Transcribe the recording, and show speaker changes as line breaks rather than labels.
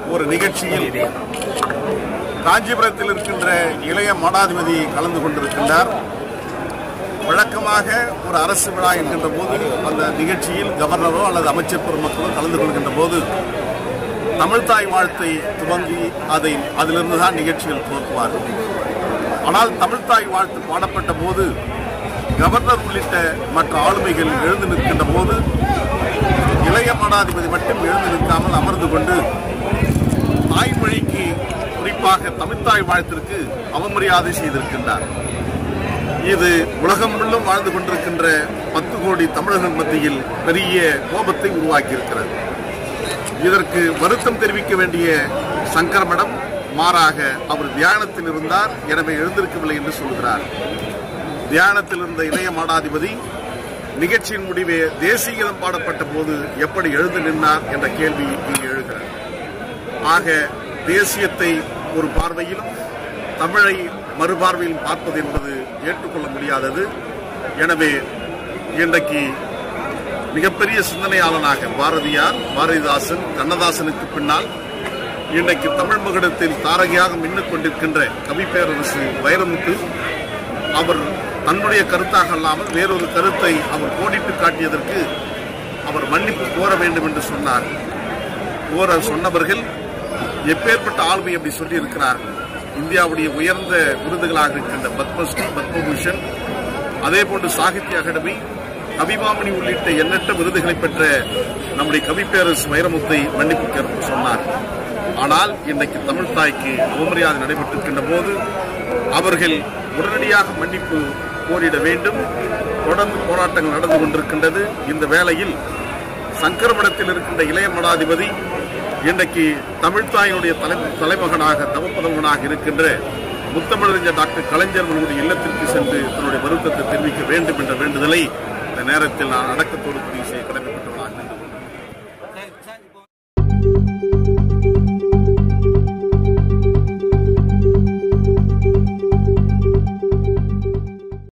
ஒரு நிகழ்ச்சியில் காஞ்சிபுரத்தில் இருக்கின்ற இளைய மடாதிபதி கலந்து கொண்டிருக்கின்றார் வழக்கமாக ஒரு அரசு விழா என்கின்ற போது அந்த நிகழ்ச்சியில் கவர்னரோ அல்லது அமைச்சர் பெருமக்களோ கலந்து கொள்கின்ற போது தமிழ்தாய் வாழ்த்தை துவங்கி அதை அதிலிருந்து தான் நிகழ்ச்சிகள் துவக்குவார்கள் ஆனால் தமிழ்தாய் வாழ்த்து பாடப்பட்ட போது கவர்னர் உள்ளிட்ட மற்ற ஆளுமைகள் எழுந்து நிற்கின்ற போது இளைய மடாதிபதி மட்டும் எழுந்து நிற்காமல் அமர்ந்து கொண்டு தாய்மொழிக்கு குறிப்பாக தமிழ்த்தாய் வாழ்த்திற்கு அவமரியாதை செய்திருக்கின்றார் இது உலகம் முழுவதும் வாழ்ந்து கொண்டிருக்கின்ற பத்து கோடி தமிழர்கள் மத்தியில் பெரிய கோபத்தை உருவாக்கியிருக்கிறது இதற்கு வருத்தம் தெரிவிக்க வேண்டிய சங்கரமடம் மாறாக அவர் தியானத்தில் இருந்தார் எனவே எழுந்திருக்கவில்லை என்று சொல்கிறார் தியானத்தில் இருந்த இளைய மாடாதிபதி நிகழ்ச்சியின் முடிவே தேசிய கீதம் பாடப்பட்ட போது எப்படி எழுந்து நின்றார் என்ற கேள்வி இங்கு எழுகிறது ஆக தேசியத்தை ஒரு பார்வையிலும் தமிழை மறுபார்வையில் பார்ப்பது என்பது ஏற்றுக்கொள்ள முடியாதது எனவே இன்றைக்கு மிகப்பெரிய சிந்தனையாளனாக பாரதியார் பாரதிதாசன் கண்ணதாசனுக்கு பின்னால் இன்றைக்கு தமிழ் மகுடத்தில் தாரகையாக மின்னிக் கொண்டிருக்கின்ற கவிப்பேரரசு வைரமுத்து அவர் தன்னுடைய கருத்தாக அல்லாமல் வேறொரு கருத்தை அவர் கோடிட்டு காட்டியதற்கு அவர் மன்னிப்பு கோர வேண்டும் என்று சொன்னார் கோர சொன்னவர்கள் எப்பேற்பட்ட ஆளுமை அப்படி சொல்லி இருக்கிறார்கள் இந்தியாவுடைய உயர்ந்த விருதுகளாக இருக்கின்ற பத்மஸ்ரீ பத்மபூஷன் அதே போன்று சாகித்ய அகாடமி கவிமாமணி உள்ளிட்ட எண்ணற்ற விருதுகளை பெற்ற நம்முடைய கவிப்பேரரசு வைரமுத்தை மன்னிப்பு கேட்க சொன்னார் ஆனால் இன்றைக்கு தமிழ் தாய்க்கு அவமரியாதை நடைபெற்றிருக்கின்ற போது அவர்கள் உடனடியாக மன்னிப்பு கோரிட வேண்டும் தொடர்ந்து போராட்டங்கள் நடந்து கொண்டிருக்கின்றது இந்த வேளையில் சங்கரமடத்தில் இருக்கின்ற இளைய மடாதிபதி இன்றைக்கு தமிழ்த்தாயினுடைய தலை தலைமகனாக தவப்பதவனாக இருக்கின்ற முத்தமிழறிஞர் டாக்டர் கலைஞர் அவர்களுடைய இல்லத்திற்கு சென்று தன்னுடைய வருத்தத்தை தெரிவிக்க வேண்டும் என்ற வேண்டுதலை இந்த நேரத்தில் நான் அடக்கத்தோடு பதிவு செய்ய கடமைப்பட்டவனாக வேண்டும்